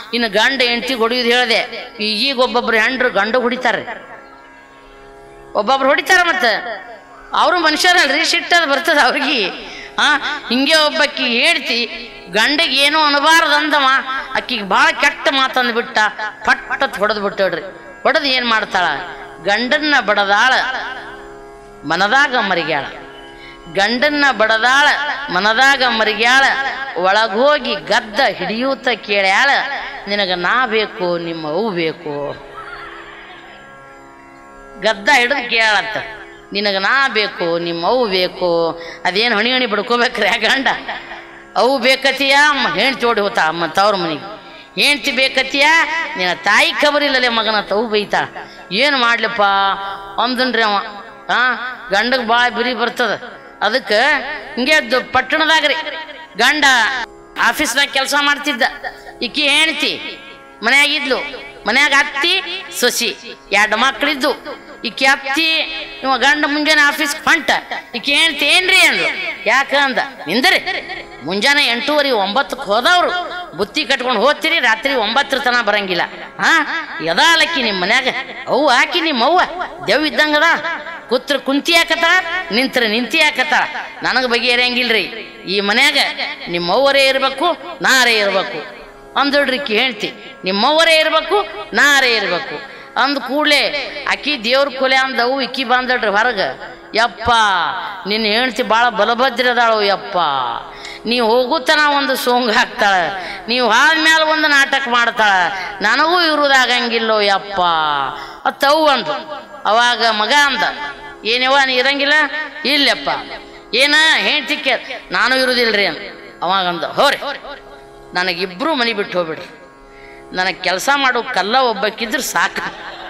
ಇನ್ನು ಗಂಡ ಹೆಂಡತಿ ಹೊಡಿಯೋದು ಹೇಳಿದೆ ಈಗ ಒಬ್ಬೊಬ್ರು ಹೆಂಡ್ರು ಗಂಡ ಹೊಡಿತಾರೆ ಒಬ್ಬೊಬ್ರು ಹೊಡಿತಾರ ಮತ್ತೆ ಅವರು ಮನುಷ್ಯರಲ್ರಿ ಸಿಟ್ಟದ ಬರ್ತದ ಅವ್ರಿಗೆ ಆ ಹಿಂಗೆ ಒಬ್ಬಕ್ಕಿ ಹೇಳ್ತಿ ಗಂಡಗೆ ಏನೋ ಅನಬಾರ್ದು ಅಂದವ ಅಕ್ಕಿಗೆ ಭಾಳ ಕೆಟ್ಟ ಮಾತಂದು ಬಿಟ್ಟ ಪಟ್ಟತ್ ಹೊಡೆದು ಬಿಟ್ಟಳ್ರಿ ಹೊಡೆದು ಏನು ಮಾಡ್ತಾಳ ಗಂಡನ್ನ ಬಡದಾಳ ಮನದಾಗ ಮರಿಗ್ಯಾಳ ಗಂಡನ್ನ ಬಡದಾಳ ಮನದಾಗ ಮರಿಗ್ಯಾಳ ಒಳಗೋಗಿ ಗದ್ದ ಹಿಡಿಯೂತ ಕೇಳ್ಯಾಳ ನಿನಗ ನಾ ಬೇಕು ನಿಮ್ಮ ಅವು ಬೇಕು ಗದ್ದ ಹಿಡಿದು ಕೇಳತ್ತ ನಿನಗೆ ನಾ ಬೇಕು ನಿಮ್ಮ ಅವು ಬೇಕು ಅದೇನು ಹಣಿ ಹಣಿ ಬಡ್ಕೋಬೇಕ್ರಿ ಆ ಗಂಡ ಅವು ಬೇಕತಿಯ ಅಮ್ಮ ಹೆಣ್ತಿ ಓಡಿ ಹೋತ ಅಮ್ಮ ತವ್ರ ಮನೆಗೆ ಹೆಣ್ತಿ ಬೇಕತಿಯ ನಿನ್ನ ತಾಯಿ ಖಬರಿಲ್ಲಲೆ ಮಗನ ತವು ಬೈತಾ ಏನು ಮಾಡ್ಲಪ್ಪ ಅಂದನ್ರಿ ಅವ ಆ ಗಂಡಗೆ ಭಾಳ ಬಿರಿ ಬರ್ತದ ಅದಕ್ಕೆ ಹಿಂಗೆ ದ- ಪಟ್ಟಣದಾಗ್ರಿ ಗಂಡ ಆಫೀಸ್ನಾಗ ಕೆಲಸ ಮಾಡ್ತಿದ್ದ ಈಕಿ ಹೆಣ್ತಿ ಮನ್ಯಾಗಿದ್ಲು ಮನ್ಯಾಗ ಅತ್ತಿ ಸೊಸಿ ಎರಡು ಮಕ್ಳಿದ್ದು ಈಕಿ ಅತ್ತಿ ಇವ ಗಂಡ ಮುಂಜಾನೆ ಆಫೀಸ್ ಹೊಂಟ ಈಕಿ ಹೇಳ್ತಿ ಏನ್ರಿ ಅಂದ್ಲು ಯಾಕ ಅಂದ ನಿಂದ್ರಿ ಮುಂಜಾನೆ ಎಂಟೂವರೆ ಒಂಬತ್ತಕ್ಕೆ ಹೋದವ್ರು ಬುತ್ತಿ ಕಟ್ಕೊಂಡು ಹೋಗ್ತೀರಿ ರಾತ್ರಿ ಒಂಬತ್ತರ ತನ ಬರಂಗಿಲ್ಲ ಹಾ ಯದಾಲಕ್ಕಿ ನಿಮ್ಮ ಮನ್ಯಾಗ ಅವು ಹಾಕಿ ನಿಮ್ಮ ಅವ್ವ ದೇವ್ ಇದ್ದಂಗದ ಕೂತ್ರ ಕುಂತಿ ಹಾಕತ್ತಾಳ ನಿಂತ್ರ ನಿಂತಿ ಹಾಕತ್ತಾಳ ನನಗೆ ಬಗೆಹರಿಯಂಗಿಲ್ರಿ ಈ ಮನ್ಯಾಗ ನಿಮ್ಮ ಅವ್ವರೇ ಇರ್ಬೇಕು ನಾರೇ ಇರ್ಬೇಕು ಅಂದಳ್ರಿ ಹೇಳ್ತಿ ನಿಮ್ಮವರೇ ಇರ್ಬೇಕು ನಾರೇ ಇರ್ಬೇಕು ಅಂದ ಕೂಡಲೇ ಅಕ್ಕಿ ದೇವ್ರ ಕೊಲೆ ಅಂದವು ಇಕ್ಕಿ ಬಂದಳ್ರಿ ಹೊರಗೆ ಯಪ್ಪ ನಿನ್ನ ಹೆಂಡ್ತಿ ಭಾಳ ಬಲಭದ್ರದಾಳು ಯಪ್ಪ ನೀವು ಹೋಗುತ್ತನ ಒಂದು ಸೋಂಗ್ ಹಾಕ್ತಾಳ ನೀವು ಆದ್ಮೇಲೆ ಒಂದು ನಾಟಕ ಮಾಡ್ತಾಳ ನನಗೂ ಇರುವುದಾಗಂಗಿಲ್ಲೋ ಯಪ್ಪ ಅತ್ತವು ಅಂದು ಅವಾಗ ಮಗ ಅಂದ ಏನವ್ವ ನೀ ಇರಂಗಿಲ್ಲ ಇಲ್ಲಪ್ಪ ಏನ ಹೆಂಡ್ತಿ ಕೇ ನಾನು ಇರುವುದಿಲ್ರಿ ಅಂದ ಅವಾಗ ಅಂದ ಹೋರಿ ನನಗಿಬ್ರು ಮನೆ ಬಿಟ್ಟು ಹೋಗ್ಬಿಡ್ರಿ ನನಗೆ ಕೆಲಸ ಮಾಡೋ ಕಲ್ಲ ಒಬ್ಬಕ್ಕಿದ್ರೆ ಸಾಕು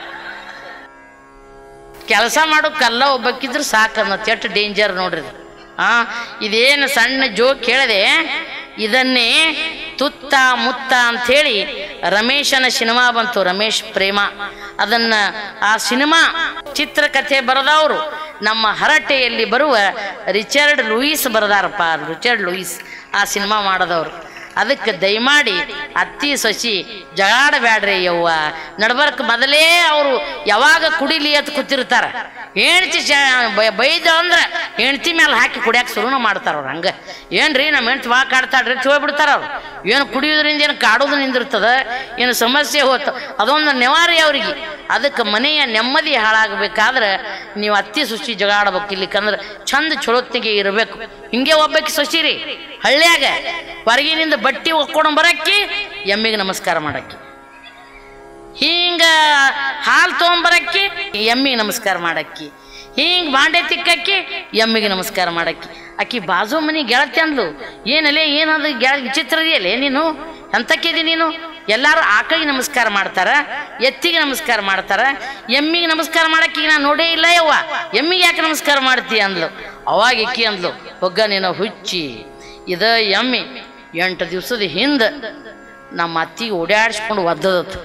ಕೆಲಸ ಮಾಡೋ ಕಲ್ಲ ಒಬ್ಬಕ್ಕಿದ್ರೆ ಸಾಕು ಅನ್ನೋ ಎಷ್ಟು ಡೇಂಜರ್ ನೋಡ್ರಿ ಇದು. ಆ ಇದೇನು ಸಣ್ಣ ಜೋಕ್ ಕೇಳಿದೆ ಇದನ್ನೇ ತುತ್ತ ಮುತ್ತ ಅಂಥೇಳಿ ರಮೇಶನ ಸಿನಿಮಾ ಬಂತು ರಮೇಶ್ ಪ್ರೇಮ ಅದನ್ನ ಆ ಸಿನಿಮಾ ಚಿತ್ರಕಥೆ ಬರೆದವರು ನಮ್ಮ ಹರಟೆಯಲ್ಲಿ ಬರುವ ರಿಚರ್ಡ್ ಲೂಯಿಸ್ ಬರೆದಾರಪ್ಪ ರಿಚರ್ಡ್ ಲೂಯಿಸ್ ಆ ಸಿನಿಮಾ ಮಾಡದವರು ಅದಕ್ಕೆ ದಯಮಾಡಿ ಅತ್ತಿ ಸೊಸಿ ಜಗಾಡಬ್ಯಾಡ್ರಿ ಯವ್ವ ನಡ್ಬರ್ಕ್ ಮೊದಲೇ ಅವರು ಯಾವಾಗ ಕುಡಿಲಿ ಅಂತ ಕೂತಿರ್ತಾರ ಹೆಣ್ತಿ ಬೈದ ಅಂದ್ರೆ ಹೆಣ್ತಿ ಮೇಲೆ ಹಾಕಿ ಕುಡಿಯಕ್ಕೆ ಶುರುನು ಮಾಡ್ತಾರ ಅವ್ರು ಹಂಗೆ ಏನ್ರಿ ನಮ್ಮ ಹೆಣ್ತಿ ವಾ ಕಾಡ್ತಾಳ್ರಿ ಅಂತ ಹೋಗ್ಬಿಡ್ತಾರ ಅವ್ರು ಏನು ಕುಡಿಯೋದ್ರಿಂದ ಏನು ಕಾಡೋದು ನಿಂದಿರ್ತದ ಏನು ಸಮಸ್ಯೆ ಹೋತ ಅದೊಂದು ನೆವಾರಿ ಅವ್ರಿಗೆ ಅದಕ್ಕೆ ಮನೆಯ ನೆಮ್ಮದಿ ಹಾಳಾಗಬೇಕಾದ್ರೆ ನೀವು ಅತ್ತಿ ಸುಶಿ ಜಗಾಡ್ಬೇಕು ಇಲ್ಲಿಕಂದ್ರೆ ಚಂದ ಚೊಳೊತ್ತಿಗೆ ಇರಬೇಕು ಹಿಂಗೆ ಒಬ್ಬಕ್ಕೆ ಸೊಸಿರಿ ಹಳ್ಳ್ಯಾಗ ಹೊರಗಿನಿಂದ ಬಟ್ಟಿ ಒಕ್ಕೊಂಡು ಬರಕ್ಕಿ ಎಮ್ಮಿಗೆ ನಮಸ್ಕಾರ ಮಾಡಕ್ಕಿ ಹಿಂಗ ಹಾಲು ತೊಗೊಂಬರಕ್ಕಿ ಎಮ್ಮಿಗೆ ನಮಸ್ಕಾರ ಮಾಡಕ್ಕಿ ಹಿಂಗೆ ಬಾಂಡೆ ತಿಕ್ಕಕ್ಕಿ ಎಮ್ಮಿಗೆ ನಮಸ್ಕಾರ ಮಾಡಕ್ಕಿ ಆಕಿ ಬಾಜು ಮನಿ ಗೆಳತಿ ಅಂದ್ಲು ಏನಲ್ಲೇ ಏನದು ಗೆಳ ವಿಚಿತ್ರ ಇದೆಯಲ್ಲೇ ನೀನು ಎಂತಕ್ಕಿದಿ ನೀನು ಎಲ್ಲರೂ ಆಕಳಿಗೆ ನಮಸ್ಕಾರ ಮಾಡ್ತಾರ ಎತ್ತಿಗೆ ನಮಸ್ಕಾರ ಮಾಡ್ತಾರ ಎಮ್ಮಿಗೆ ನಮಸ್ಕಾರ ಮಾಡಕ್ಕೆ ಈಗ ನಾನು ನೋಡೇ ಇಲ್ಲ ಯವ್ವ ಎಮ್ಮಿಗೆ ಯಾಕೆ ನಮಸ್ಕಾರ ಮಾಡ್ತೀಯ ಅಂದ್ಲು ಅವಾಗ ಇಕ್ಕಿ ಅಂದ್ಲು ಹೊಗ್ಗ ನೀನು ಹುಚ್ಚಿ ಇದ ಎಮ್ಮಿ ಎಂಟು ದಿವಸದ ಹಿಂದೆ ನಮ್ಮ ಅತ್ತಿಗೆ ಓಡಾಡಿಸ್ಕೊಂಡು ಒದ್ದದತ್ತು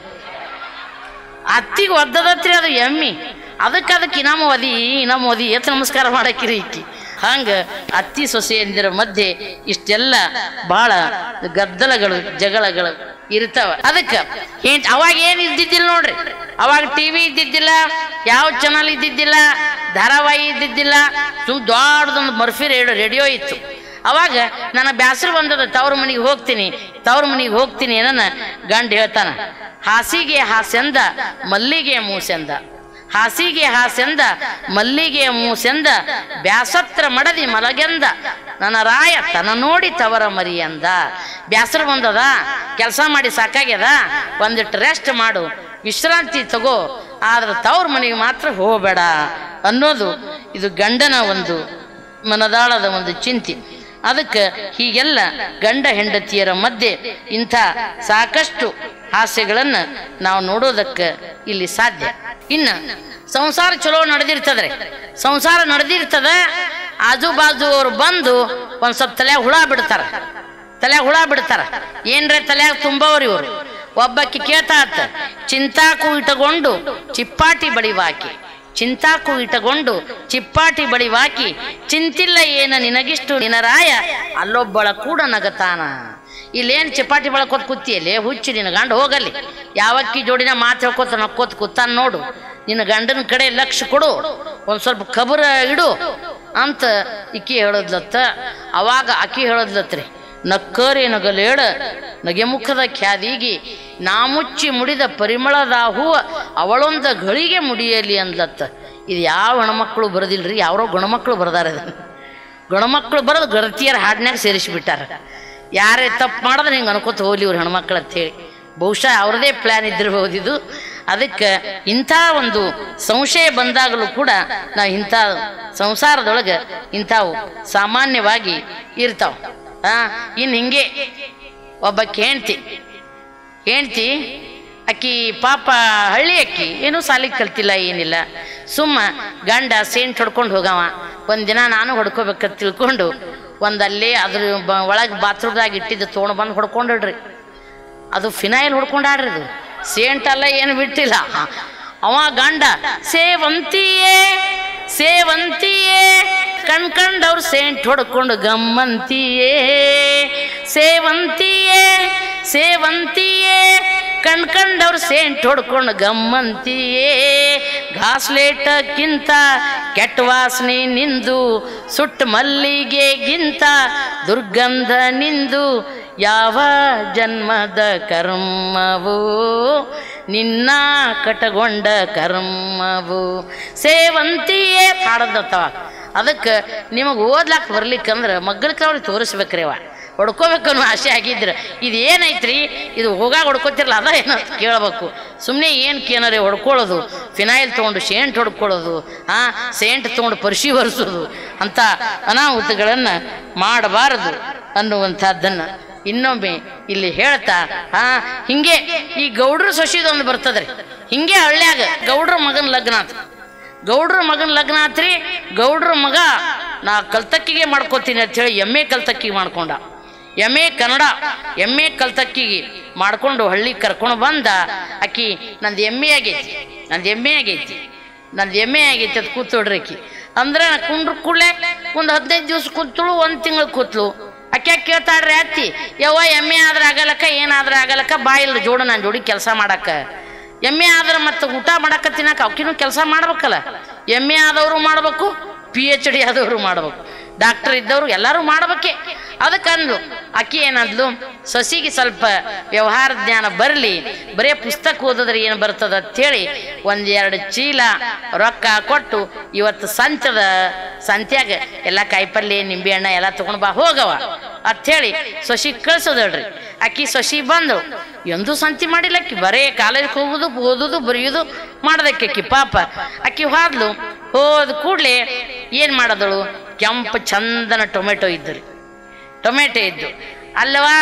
ಅತ್ತಿಗೆ ಒದ್ದದತ್ರಿ ಅದು ಎಮ್ಮಿ ಅದಕ್ಕೆ ಅದಕ್ಕೆ ಇನಾಮ ಒದಿ ಇನಾಮ ಒದಿ ಎತ್ತ ನಮಸ್ಕಾರ ಮಾಡಕ್ಕಿರಿ ಈಕಿ ಹಂಗೆ ಅತ್ತಿ ಸೊಸೆಯಂದಿರ ಮಧ್ಯೆ ಇಷ್ಟೆಲ್ಲ ಭಾಳ ಗದ್ದಲಗಳು ಜಗಳಗಳು ಇರ್ತಾವ ಅದಕ್ಕೆ ಏನ್ ಅವಾಗ ಏನು ಇದ್ದಿದ್ದಿಲ್ಲ ನೋಡ್ರಿ ಅವಾಗ ಟಿ ವಿ ಇದ್ದಿದ್ದಿಲ್ಲ ಯಾವ ಚಾನಲ್ ಇದ್ದಿದ್ದಿಲ್ಲ ಧಾರಾವಾಹಿ ಇದ್ದಿದ್ದಿಲ್ಲ ಸುಮ್ ದೊಡ್ಡದೊಂದು ಮರ್ಫಿ ರೇಡಿಯೋ ರೇಡಿಯೋ ಇತ್ತು ಅವಾಗ ನನ್ನ ಬ್ಯಾಸರ ಬಂದದ ತವ್ರ ಮನೆಗೆ ಹೋಗ್ತೀನಿ ತವ್ರ ಮನೆಗೆ ಹೋಗ್ತೀನಿ ಏನನ್ನ ಗಂಡ ಹೇಳ್ತಾನ ಹಾಸಿಗೆ ಹಾಸೆಂದ ಮಲ್ಲಿಗೆ ಮೂಸೆಂದ ಹಾಸಿಗೆ ಹಾಸೆಂದ ಮಲ್ಲಿಗೆ ಮೂಸೆಂದ ಬ್ಯಾಸತ್ರ ಮಡದಿ ಮಲಗೆಂದ ನನ್ನ ರಾಯ ತನ ನೋಡಿ ತವರ ಮರಿಯಂದ ಬ್ಯಾಸರ ಬಂದದ ಕೆಲಸ ಮಾಡಿ ಸಾಕಾಗ್ಯದ ಒಂದಿಟ್ಟು ರೆಸ್ಟ್ ಮಾಡು ವಿಶ್ರಾಂತಿ ತಗೋ ಆದ್ರೆ ತವ್ರ ಮನೆಗೆ ಮಾತ್ರ ಹೋಗಬೇಡ ಅನ್ನೋದು ಇದು ಗಂಡನ ಒಂದು ಮನದಾಳದ ಒಂದು ಚಿಂತೆ ಅದಕ್ಕೆ ಹೀಗೆಲ್ಲ ಗಂಡ ಹೆಂಡತಿಯರ ಮಧ್ಯೆ ಇಂಥ ಸಾಕಷ್ಟು ಹಾಸ್ಯಗಳನ್ನು ನಾವು ನೋಡೋದಕ್ಕೆ ಇಲ್ಲಿ ಸಾಧ್ಯ ಇನ್ನು ಸಂಸಾರ ಚಲೋ ನಡೆದಿರ್ತದ್ರಿ ಸಂಸಾರ ನಡೆದಿರ್ತದ ಆಜು ಬಾಜು ಅವ್ರು ಬಂದು ಒಂದು ಸ್ವಲ್ಪ ತಲೆ ಹುಳ ಬಿಡ್ತಾರ ತಲೆ ಹುಳ ಬಿಡ್ತಾರ ಏನ್ರೆ ತಲೆಯಾಗ ತುಂಬವ್ರಿ ಇವರು ಒಬ್ಬಕ್ಕೆ ಕೇಳ್ತಾತ ಚಿಂತಾಕು ಇಟ್ಟುಕೊಂಡು ಚಿಪ್ಪಾಟಿ ಬಡಿವಾಕಿ ಚಿಂತಾಕು ಇಟ್ಟುಕೊಂಡು ಚಿಪ್ಪಾಟಿ ಬಡಿವಾಕಿ ಚಿಂತಿಲ್ಲ ಏನ ನಿನಗಿಷ್ಟು ನಿನರಾಯ ಅಲ್ಲೊಬ್ಬಳ ಕೂಡ ನಗತಾನ ಇಲ್ಲೇನು ಚಪಾಟಿ ಬೆಳಕೋತ ಕೂತಿಯಲ್ಲಿ ಹುಚ್ಚಿ ನಿನ್ನ ಗಂಡ ಹೋಗಲ್ಲಿ ಯಾವಕ್ಕಿ ಜೋಡಿನ ಮಾತು ಹೇಳ್ಕೊತ ನಕ್ಕೋತ ಕೂತಾನ ನೋಡು ನಿನ್ನ ಗಂಡನ ಕಡೆ ಲಕ್ಷ ಕೊಡು ಒಂದು ಸ್ವಲ್ಪ ಖಬರ ಇಡು ಅಂತ ಇಕ್ಕಿ ಹೇಳದ್ಲತ್ತ ಅವಾಗ ಅಕ್ಕಿ ಹೇಳದ್ಲತ್ರಿ ನಕ್ಕರಿ ನಗಲೇಳ ನಗೆ ಮುಖದ ಖ್ಯಾದಿಗಿ ನಾ ಮುಚ್ಚಿ ಮುಡಿದ ಪರಿಮಳದ ಹೂವ ಅವಳೊಂದ ಗಳಿಗೆ ಮುಡಿಯಲಿ ಅಂದ್ಲತ್ತ ಇದು ಯಾವ ಹೆಣ್ಮಕ್ಳು ಬರೋದಿಲ್ರಿ ಯಾರೋ ಗಣಮಕ್ಳು ಬರ್ದಾರ ಇದನ್ನ ಗಣಮಕ್ಳು ಬರೋದು ಗರತಿಯರ ಹಾಡಿನಾಗ ಸೇರಿಸಿಬಿಟ್ಟಾರ ಯಾರೇ ತಪ್ಪು ಮಾಡಿದ್ರೆ ಹಿಂಗೆ ಅನ್ಕೋತ ಹೋಗ್ಲಿ ಇವ್ರು ಹೆಣ್ಮಕ್ಳು ಅಂತೇಳಿ ಬಹುಶಃ ಅವ್ರದೇ ಪ್ಲ್ಯಾನ್ ಇದ್ದಿರ್ಬೋದು ಇದು ಅದಕ್ಕೆ ಇಂಥ ಒಂದು ಸಂಶಯ ಬಂದಾಗಲೂ ಕೂಡ ನಾವು ಇಂಥ ಸಂಸಾರದೊಳಗೆ ಇಂಥವು ಸಾಮಾನ್ಯವಾಗಿ ಇರ್ತಾವ ಹಾಂ ಇನ್ನು ಹಿಂಗೆ ಒಬ್ಬಕ್ಕೆ ಹೆಂಡ್ತಿ ಹೆಂಡ್ತಿ ಅಕ್ಕಿ ಪಾಪ ಹಳ್ಳಿ ಅಕ್ಕಿ ಏನೂ ಸಾಲಿಗೆ ಕಲ್ತಿಲ್ಲ ಏನಿಲ್ಲ ಸುಮ್ಮ ಗಂಡ ಸೇಂಟ್ ಹೊಡ್ಕೊಂಡು ಹೋಗವ ಒಂದಿನ ನಾನು ಹೊಡ್ಕೋಬೇಕಂತ ತಿಳ್ಕೊಂಡು ಒಂದಲ್ಲಿ ಅದ್ರ ಬ ಒಳಗೆ ಬಾತ್ರೂಮ್ದಾಗ ಇಟ್ಟಿದ್ದು ತೊಗೊಂಡು ಬಂದು ಹೊಡ್ಕೊಂಡ್ರಿ ಅದು ಫಿನಾಯಿಲ್ ಹೊಡ್ಕೊಂಡಾಡ್ರಿ ಅದು ಸೇಂಟ್ ಅಲ್ಲ ಏನು ಬಿಟ್ಟಿಲ್ಲ ಅವ ಗಂಡ ಸೇವಂತಿಯೇ ಸೇವಂತಿಯೇ ಕಣ್ ಕಂಡವ್ರು ಸೇಂಟ್ ಹೊಡ್ಕೊಂಡು ಗಮ್ಮಂತಿಯೇ ಸೇವಂತಿಯೇ ಸೇವಂತಿಯೇ ಕಣ್ ಕಂಡವ್ರು ಸೇಂಟ್ ಹೊಡ್ಕೊಂಡು ಗಮ್ಮಂತಿಯೇ ಘಾಸ್ಲೇಟಕ್ಕಿಂತ ಕೆಟ್ಟ ವಾಸನೆ ನಿಂದು ಸುಟ್ಟ ಮಲ್ಲಿಗೆಗಿಂತ ದುರ್ಗಂಧ ನಿಂದು ಯಾವ ಜನ್ಮದ ಕರ್ಮವು ನಿನ್ನ ಕಟಗೊಂಡ ಕರ್ಮವು ಸೇವಂತಿಯೇ ಹಾಡದತ್ತವ ಅದಕ್ಕೆ ನಿಮಗೆ ಓದ್ಲಾಕ ಬರ್ಲಿಕ್ಕಂದ್ರೆ ಮಗ್ಗಲಕ್ಕೆ ಅವ್ರಿಗೆ ತೋರಿಸ್ಬೇಕ್ರಿ ಅವ ಹೊಡ್ಕೋಬೇಕನ್ನೋ ಆಸೆ ಆಗಿದ್ರೆ ಇದು ಏನೈತ್ರಿ ಇದು ಹೋಗಾಗ ಹೊಡ್ಕೋತಿರಲ್ಲ ಅದ ಏನಂತ ಕೇಳಬೇಕು ಸುಮ್ಮನೆ ಏನು ಕೇನಾರೆ ಹೊಡ್ಕೊಳ್ಳೋದು ಫಿನಾಯಿಲ್ ತೊಗೊಂಡು ಸೇಂಟ್ ಹೊಡ್ಕೊಳ್ಳೋದು ಹಾಂ ಸೇಂಟ್ ತೊಗೊಂಡು ಪರಿಶಿ ಒರೆಸೋದು ಅಂಥ ಅನಾಹುತಗಳನ್ನು ಮಾಡಬಾರದು ಅನ್ನುವಂಥದ್ದನ್ನು ಇನ್ನೊಮ್ಮೆ ಇಲ್ಲಿ ಹೇಳ್ತಾ ಹಾ ಹಿಂಗೆ ಈ ಗೌಡ್ರ ಸೊಸಿದೊಂದು ಬರ್ತದ್ರಿ ಹಿಂಗೆ ಹಳ್ಳ್ಯಾಗ ಗೌಡ್ರ ಮಗನ ಲಗ್ನ ಆತು ಗೌಡ್ರ ಮಗನ ಲಗ್ನ ಆತ್ರಿ ಗೌಡ್ರ ಮಗ ನಾ ಕಲ್ತಕ್ಕಿಗೆ ಮಾಡ್ಕೋತೀನಿ ಅಂತ ಹೇಳಿ ಎಮ್ಮೆ ಕಲ್ತಕ್ಕಿಗೆ ಮಾಡ್ಕೊಂಡ ಎಮ್ಮೆ ಕನ್ನಡ ಎಮ್ಮೆ ಕಲ್ತಕ್ಕಿಗೆ ಮಾಡ್ಕೊಂಡು ಹಳ್ಳಿಗೆ ಕರ್ಕೊಂಡು ಬಂದ ಆಕಿ ನಂದು ಎಮ್ಮೆ ಆಗೈತಿ ನಂದು ಎಮ್ಮೆ ಆಗೈತಿ ನಂದು ಎಮ್ಮೆ ಆಗೈತಿ ಅದು ಕೂತೋಡ್ರಿ ಆಕಿ ಅಂದ್ರೆ ನಾ ಕುಂಡ್ರ ಕೂಡಲೇ ಒಂದು ಹದಿನೈದು ದಿವ್ಸ ಕೂತ್ಳು ಒಂದು ತಿಂಗಳು ಕೂತ್ಲು ಆಕೆ ಕೇಳ್ತಾಳ್ರಿ ಅತ್ತಿ ಯವ್ವ ಎಮ್ಮೆ ಆದ್ರೆ ಆಗಲಕ್ಕ ಏನಾದ್ರೆ ಆಗಲಕ್ಕ ಬಾಯಿಲ್ಲ ಜೋಡು ನಾನು ಜೋಡಿ ಕೆಲಸ ಮಾಡಕ್ಕ ಎಮ್ಮೆ ಆದ್ರೆ ಮತ್ತೆ ಊಟ ಮಾಡಕ್ಕ ತಿನ್ನಕ ಅವಕಿನೂ ಕೆಲಸ ಮಾಡ್ಬೇಕಲ್ಲ ಎಮ್ಮೆ ಆದವರು ಮಾಡ್ಬೇಕು ಪಿ ಎಚ್ ಡಿ ಆದವರು ಮಾಡ್ಬೇಕು ಡಾಕ್ಟರ್ ಇದ್ದವ್ರು ಎಲ್ಲರೂ ಮಾಡ್ಬೇಕೆ ಅದಕ್ಕೆ ಅಂದ್ಲು ಅಕ್ಕಿ ಏನಂದ್ಲು ಸೊಸಿಗೆ ಸ್ವಲ್ಪ ವ್ಯವಹಾರ ಜ್ಞಾನ ಬರಲಿ ಬರೇ ಪುಸ್ತಕ ಓದಿದ್ರೆ ಏನು ಬರ್ತದ ಅಂತೇಳಿ ಒಂದೆರಡು ಚೀಲ ರೊಕ್ಕ ಕೊಟ್ಟು ಇವತ್ತು ಸಂಚದ ಸಂತ್ಯಾಗ ಎಲ್ಲ ಕಾಯಿಪಲ್ಲೆ ನಿಂಬೆಹಣ್ಣ ಎಲ್ಲ ತಗೊಂಡು ಬಾ ಹೋಗವ ಅಂಥೇಳಿ ಸೊಸಿ ಕಳ್ಸೋದಳ್ರಿ ಅಕ್ಕಿ ಸೊಸಿ ಬಂದು ಎಂದೂ ಸಂತಿ ಮಾಡಿಲ್ಲ ಅಕ್ಕಿ ಬರೇ ಕಾಲೇಜ್ಗೆ ಹೋಗುದು ಓದುದು ಬರೆಯೋದು ಮಾಡ್ದಕ್ಕೆ ಅಕ್ಕಿ ಪಾಪ ಅಕ್ಕಿ ಹೋದ್ಲು ಹೋದ ಕೂಡಲೇ ಏನು ಮಾಡೋದಳು ಕೆಂಪು ಚಂದನ ಟೊಮೆಟೊ ಇದ್ದು ರೀ ಟೊಮೆಟೊ ಇದ್ದು ಅಲ್ಲವಾ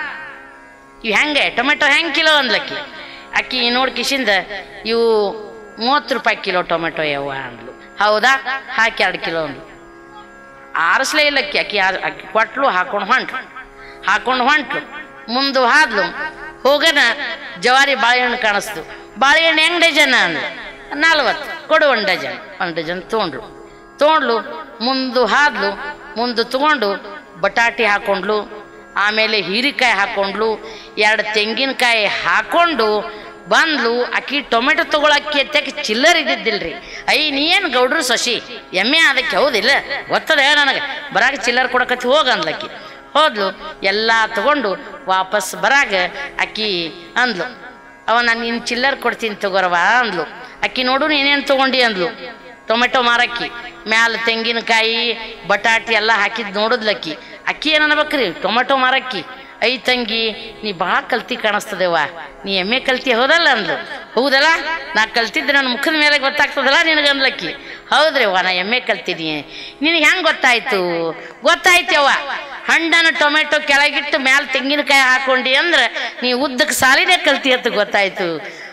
ಇವು ಹೆಂಗೆ ಟೊಮೆಟೊ ಹೆಂಗೆ ಕಿಲೋ ಅಂದ್ಲಕ್ಕಿ ಅಕ್ಕಿ ನೋಡಿ ಕಿಶಿಂದ ಇವು ಮೂವತ್ತು ರೂಪಾಯಿ ಕಿಲೋ ಟೊಮೆಟೊ ಯವ್ವ ಅಂದ್ಲು ಹೌದಾ ಹಾಕಿ ಎರಡು ಕಿಲೋ ಅಂದ್ಲು ಆರಿಸ್ಲೇ ಇಲ್ಲ ಅಕ್ಕಿ ಅಕ್ಕಿ ಆ- ಅಕ್ಕಿ ಕೊಟ್ಲು ಹಾಕೊಂಡು ಹೊಂಟ್ಲು ಹಾಕೊಂಡು ಹೊಂಟ್ಲು ಮುಂದೆ ಹಾದ್ಲು ಹೋಗನ ಜವಾರಿ ಬಾಳೆಹಣ್ಣು ಕಾಣಿಸ್ತು ಬಾಳೆಹಣ್ಣು ಹೆಂಗ್ ಡಜನ್ ಅಂದ್ಲು ನಲ್ವತ್ತು ಕೊಡು ಒಂದು ಡಜನ್ ಒಂದು ಡಜನ್ ತೊಗೊಂಡ್ಲು ತೊಗೊಂಡ್ಲು ಮುಂದೆ ಹಾದ್ಲು ಮುಂದೆ ತಗೊಂಡು ಬಟಾಟಿ ಹಾಕೊಂಡ್ಲು ಆಮೇಲೆ ಹೀರಿಕಾಯಿ ಹಾಕೊಂಡ್ಲು ಎರಡು ತೆಂಗಿನಕಾಯಿ ಹಾಕೊಂಡು ಬಂದ್ಲು ಅಕ್ಕಿ ಟೊಮೆಟೊ ತಗೊಳಕ್ಕೆ ಅತ್ತಕ್ಕೆ ಚಿಲ್ಲರ್ ಇದ್ದಿದ್ದಿಲ್ರಿ ಐ ನೀ ಏನು ಗೌಡ್ರು ಸಸಿ ಎಮ್ಮೆ ಅದಕ್ಕೆ ಹೌದಿಲ್ಲ ಗೊತ್ತದ ನನಗೆ ಬರಾಗ ಚಿಲ್ಲರ್ ಕೊಡಕತ್ತಿ ಹೋಗ ಅಂದ್ಲಕ್ಕಿ ಹೋದ್ಲು ಎಲ್ಲ ತಗೊಂಡು ವಾಪಸ್ ಬರಾಗ ಅಕ್ಕಿ ಅಂದ್ಲು ಅವ ನಾನು ನಿನ್ನ ಚಿಲ್ಲರ್ ಕೊಡ್ತೀನಿ ತಗೋರವ ಅಂದ್ಲು ಅಕ್ಕಿ ನೋಡು ನೀನೇನು ತಗೊಂಡಿ ಅಂದ್ಲು ಟೊಮೆಟೊ ಮಾರಕ್ಕಿ ಮ್ಯಾಲ ತೆಂಗಿನಕಾಯಿ ಬಟಾಟಿ ಎಲ್ಲ ಹಾಕಿದ್ ನೋಡಿದ್ಲಕ್ಕಿ ಅಕ್ಕಿ ಏನು ಅನ್ಬೇಕ್ರಿ ಟೊಮೆಟೊ ಮಾರಕ್ಕಿ ಐ ತಂಗಿ ನೀ ಭಾಳ ಕಲ್ತಿ ಕಾಣಿಸ್ತದೇವ ನೀ ಎಮ್ಮೆ ಕಲ್ತಿ ಹೌದಲ್ಲ ಅಂದ್ಲು ಹೌದಲ್ಲ ನಾ ಕಲ್ತಿದ್ದು ನನ್ನ ಮುಖದ ಮೇಲೆ ಗೊತ್ತಾಗ್ತದಲ್ಲ ನಿನಗೆ ಅಂದ್ಲಕ್ಕಿ ಹೌದ್ರಿ ಅವ್ವ ನಾ ಎಮ್ಮೆ ಕಲ್ತಿದ್ದೀನಿ ನಿನಗೆ ಹೆಂಗೆ ಗೊತ್ತಾಯ್ತು ಗೊತ್ತಾಯ್ತವ್ವ ಹಣ್ಣನ್ನು ಟೊಮೆಟೊ ಕೆಳಗಿಟ್ಟು ಮ್ಯಾಲ ತೆಂಗಿನಕಾಯಿ ಹಾಕೊಂಡಿ ಅಂದ್ರೆ ನೀ ಉದ್ದಕ್ಕೆ ಸಾಲಿನೇ ಕಲ್ತಿ ಅಂತ ಗೊತ್ತಾಯ್ತು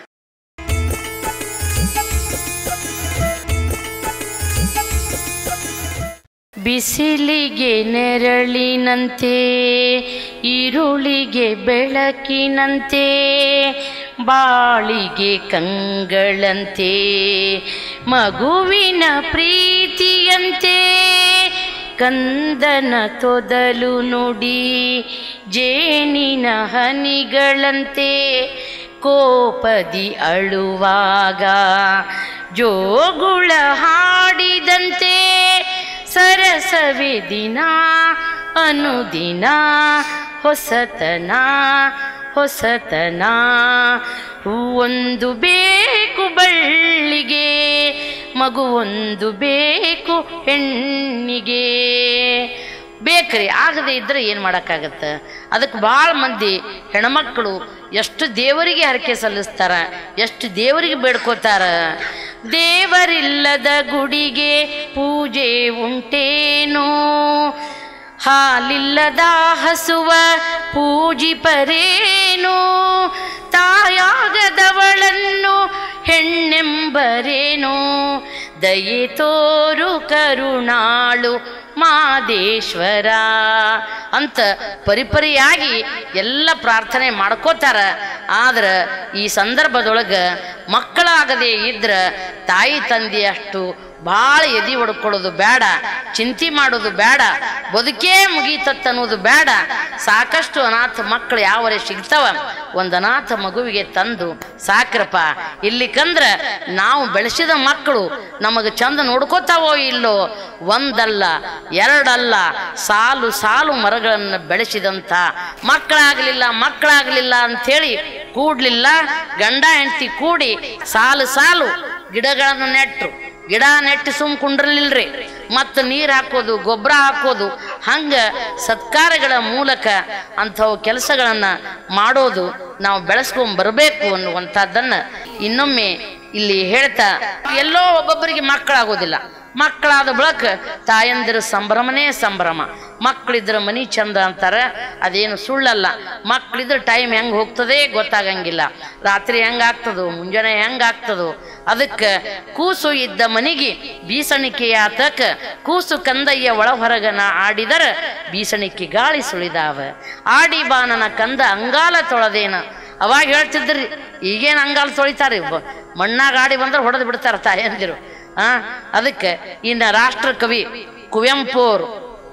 ಬಿಸಿಲಿಗೆ ನೆರಳಿನಂತೆ ಈರುಳಿಗೆ ಬೆಳಕಿನಂತೆ ಬಾಳಿಗೆ ಕಂಗಳಂತೆ ಮಗುವಿನ ಪ್ರೀತಿಯಂತೆ ಕಂದನ ತೊದಲು ನುಡಿ ಜೇನಿನ ಹನಿಗಳಂತೆ ಕೋಪದಿ ಅಳುವಾಗ ಜೋಗುಳ ಹಾಡಿದಂತೆ ಸರಸವೆ ದಿನ ಅನುದಿನ ಹೊಸತನ ಹೊಸತನ ಹೂವೊಂದು ಬೇಕು ಬಳ್ಳಿಗೆ ಮಗುವೊಂದು ಬೇಕು ಹೆಣ್ಣಿಗೆ ಬೇಕ್ರಿ ಆಗದೆ ಇದ್ರೆ ಏನು ಮಾಡೋಕ್ಕಾಗತ್ತೆ ಅದಕ್ಕೆ ಭಾಳ ಮಂದಿ ಹೆಣ್ಮಕ್ಳು ಎಷ್ಟು ದೇವರಿಗೆ ಹರಕೆ ಸಲ್ಲಿಸ್ತಾರ ಎಷ್ಟು ದೇವರಿಗೆ ಬೇಡ್ಕೋತಾರ ದೇವರಿಲ್ಲದ ಗುಡಿಗೆ ಪೂಜೆ ಉಂಟೇನೋ ಹಾಲಿಲ್ಲದ ಹಸುವ ಪೂಜಿಪರೇನು ತಾಯಾಗದವಳನ್ನು ಹೆಣ್ಣೆಂಬರೇನು ದಯೆ ತೋರು ಕರುಣಾಳು ಮಾದೇಶ್ವರ ಅಂತ ಪರಿಪರಿಯಾಗಿ ಎಲ್ಲ ಪ್ರಾರ್ಥನೆ ಮಾಡ್ಕೋತಾರ ಆದ್ರೆ ಈ ಸಂದರ್ಭದೊಳಗೆ ಮಕ್ಕಳಾಗದೆ ಇದ್ರ ತಾಯಿ ತಂದೆ ಅಷ್ಟು ಭಾಳ ಎದಿ ಹೊಡ್ಕೊಳ್ಳೋದು ಬೇಡ ಚಿಂತೆ ಮಾಡೋದು ಬೇಡ ಬದುಕೇ ಮುಗೀತತ್ತನ್ನೋದು ಬೇಡ ಸಾಕಷ್ಟು ಅನಾಥ ಮಕ್ಕಳು ಯಾವರೇ ಸಿಗ್ತಾವ ಒಂದು ಅನಾಥ ಮಗುವಿಗೆ ತಂದು ಸಾಕ್ರಪ್ಪ ಇಲ್ಲಿಕಂದ್ರ ನಾವು ಬೆಳೆಸಿದ ಮಕ್ಕಳು ನಮಗೆ ಚಂದ ನೋಡ್ಕೋತಾವೋ ಇಲ್ಲೋ ಒಂದಲ್ಲ ಎರಡಲ್ಲ ಸಾಲು ಸಾಲು ಮರಗಳನ್ನು ಬೆಳೆಸಿದಂಥ ಮಕ್ಕಳಾಗಲಿಲ್ಲ ಮಕ್ಕಳಾಗಲಿಲ್ಲ ಅಂಥೇಳಿ ಕೂಡ್ಲಿಲ್ಲ ಗಂಡ ಹೆಂಡತಿ ಕೂಡಿ ಸಾಲು ಸಾಲು ಗಿಡಗಳನ್ನು ನೆಟ್ಟರು ಗಿಡ ನೆಟ್ಟು ಸುಮ್ ಕುಂಡ್ರಲಿಲ್ರಿ ಮತ್ತು ನೀರು ಹಾಕೋದು ಗೊಬ್ಬರ ಹಾಕೋದು ಹಂಗ ಸತ್ಕಾರಗಳ ಮೂಲಕ ಅಂಥವು ಕೆಲಸಗಳನ್ನು ಮಾಡೋದು ನಾವು ಬೆಳೆಸ್ಕೊಂಡ್ ಬರಬೇಕು ಅನ್ನುವಂಥದ್ದನ್ನು ಇನ್ನೊಮ್ಮೆ ಇಲ್ಲಿ ಹೇಳ್ತಾ ಎಲ್ಲೋ ಒಬ್ಬೊಬ್ಬರಿಗೆ ಮಕ್ಕಳಾಗೋದಿಲ್ಲ ಮಕ್ಕಳಾದ ಬಳಿಕ ತಾಯಂದಿರ ಸಂಭ್ರಮನೇ ಸಂಭ್ರಮ ಮಕ್ಕಳಿದ್ರೆ ಮನಿ ಚಂದ ಅಂತಾರೆ ಅದೇನು ಸುಳ್ಳಲ್ಲ ಮಕ್ಕಳಿದ್ರೆ ಟೈಮ್ ಹೆಂಗೆ ಹೋಗ್ತದೆ ಗೊತ್ತಾಗಂಗಿಲ್ಲ ರಾತ್ರಿ ಹೆಂಗಾಗ್ತದೋ ಮುಂಜಾನೆ ಹೆಂಗಾಗ್ತದೋ ಅದಕ್ಕೆ ಕೂಸು ಇದ್ದ ಮನಿಗೆ ಬೀಸಣಿಕೆಯ ತಕ್ಕ ಕೂಸು ಕಂದಯ್ಯ ಒಳ ಹೊರಗನ ಆಡಿದರ ಬೀಸಣಿಕೆ ಗಾಳಿ ಸುಳಿದಾವ ಆಡಿ ಬಾನನ ಕಂದ ಅಂಗಾಲ ತೊಳೆದೇನ ಅವಾಗ ಹೇಳ್ತಿದ್ರಿ ಈಗೇನು ಅಂಗಾಲ ತೊಳಿತಾರೆ ಮಣ್ಣಾಗ ಆಡಿ ಬಂದ್ರೆ ಹೊಡೆದು ಬಿಡ್ತಾರೆ ತಾಯಂದಿರು ಆ ಅದಕ್ಕೆ ಇನ್ನು ರಾಷ್ಟ್ರ ಕವಿ ಕುವೆಂಪು ಅವರು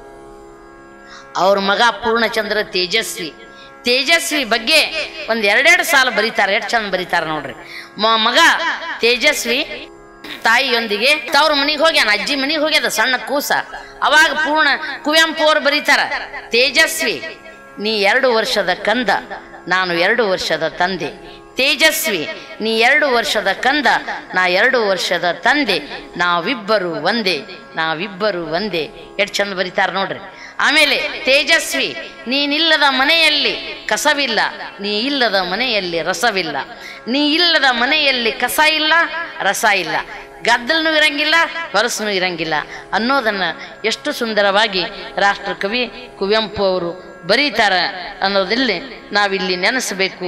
ಅವ್ರ ಮಗ ಪೂರ್ಣಚಂದ್ರ ತೇಜಸ್ವಿ ತೇಜಸ್ವಿ ಬಗ್ಗೆ ಒಂದ್ ಎರಡೆರಡು ಸಾಲ ಬರೀತಾರೆ ಎಷ್ಟು ಚಂದ ಬರೀತಾರೆ ನೋಡ್ರಿ ಮ- ಮಗ ತೇಜಸ್ವಿ ತಾಯಿಯೊಂದಿಗೆ ತವ್ರ ಮನಿಗೆ ಹೋಗ್ಯಾನ ಅಜ್ಜಿ ಮನಿಗೆ ಹೋಗ್ಯದ ಸಣ್ಣ ಕೂಸ ಅವಾಗ ಪೂರ್ಣ ಕುವೆಂಪು ಅವ್ರು ಬರೀತಾರ ತೇಜಸ್ವಿ ನೀ ಎರಡು ವರ್ಷದ ಕಂದ ನಾನು ಎರಡು ವರ್ಷದ ತಂದೆ ತೇಜಸ್ವಿ ನೀ ಎರಡು ವರ್ಷದ ಕಂದ ನಾ ಎರಡು ವರ್ಷದ ತಂದೆ ನಾವಿಬ್ಬರು ಒಂದೇ ನಾವಿಬ್ಬರು ಒಂದೇ ಎಷ್ಟು ಚಂದ ಬರೀತಾರ ನೋಡ್ರಿ ಆಮೇಲೆ ತೇಜಸ್ವಿ ನೀನಿಲ್ಲದ ಮನೆಯಲ್ಲಿ ಕಸವಿಲ್ಲ ನೀ ಇಲ್ಲದ ಮನೆಯಲ್ಲಿ ರಸವಿಲ್ಲ ನೀ ಇಲ್ಲದ ಮನೆಯಲ್ಲಿ ಕಸ ಇಲ್ಲ ರಸ ಇಲ್ಲ ಗದ್ದಲನೂ ಇರಂಗಿಲ್ಲ ಹೊರಸನೂ ಇರಂಗಿಲ್ಲ ಅನ್ನೋದನ್ನ ಎಷ್ಟು ಸುಂದರವಾಗಿ ರಾಷ್ಟ್ರಕವಿ ಕುವೆಂಪು ಅವರು ಬರೀತಾರ ಅನ್ನೋದಿಲ್ಲಿ ನಾವಿಲ್ಲಿ ನೆನೆಸಬೇಕು